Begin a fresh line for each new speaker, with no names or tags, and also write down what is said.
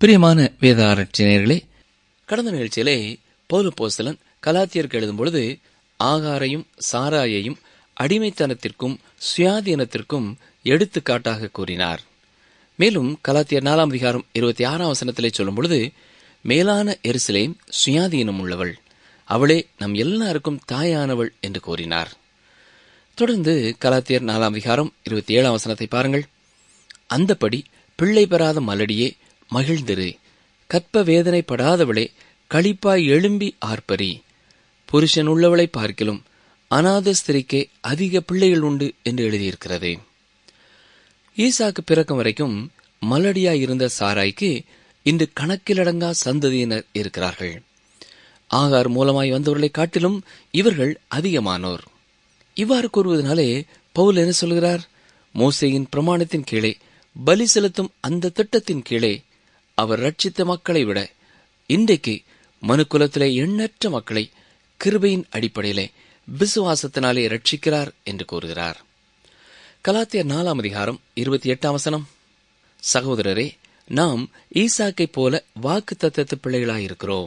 பிரியமான வேத ஆராய்ச்சியர்களே கடந்த நிகழ்ச்சியிலே பௌல போஸ்தலன் கலாத்தியருக்கு எழுதும் பொழுது ஆகாரையும் சாராயையும் அடிமைத்தனத்திற்கும் சுயாதீனத்திற்கும் எடுத்துக்காட்டாக கூறினார் மேலும் கலாத்தியர் நாலாம் அதிகாரம் இருபத்தி ஆறாம் வசனத்திலே சொல்லும் பொழுது மேலான எருசலேம் சுயாதீனம் உள்ளவள் அவளே நம் எல்லாருக்கும் தாயானவள் என்று கூறினார் தொடர்ந்து கலாத்தியர் நாலாம் அதிகாரம் இருபத்தி ஏழாம் வசனத்தை பாருங்கள் அந்தப்படி பிள்ளை பெறாத மலடியே மகிழ்ந்திரு கற்ப வேதனைப்படாதவளே களிப்பாய் எழும்பி ஆர்ப்பரி புருஷன் உள்ளவளை பார்க்கிலும் அநாத ஸ்திரிக்கே அதிக பிள்ளைகள் உண்டு என்று எழுதியிருக்கிறது ஈசாக்கு பிறக்கும் வரைக்கும் மலடியாய் இருந்த சாராய்க்கு இன்று கணக்கிலடங்கா சந்ததியினர் இருக்கிறார்கள் ஆகார் மூலமாய் வந்தவர்களை காட்டிலும் இவர்கள் அதிகமானோர் இவ்வாறு கூறுவதனாலே பவுல் என்ன சொல்கிறார் மோசையின் பிரமாணத்தின் கீழே பலி செலுத்தும் அந்த திட்டத்தின் கீழே அவர் ரட்சித்த மக்களை விட இன்றைக்கு மனுக்குலத்திலே எண்ணற்ற மக்களை கிருபையின் அடிப்படையிலே விசுவாசத்தினாலே ரட்சிக்கிறார் என்று கூறுகிறார் கலாத்தியர் நாலாம் அதிகாரம் இருபத்தி எட்டாம் வசனம் சகோதரரே நாம் ஈசாக்கை போல வாக்கு தத்தத்து பிள்ளைகளாயிருக்கிறோம்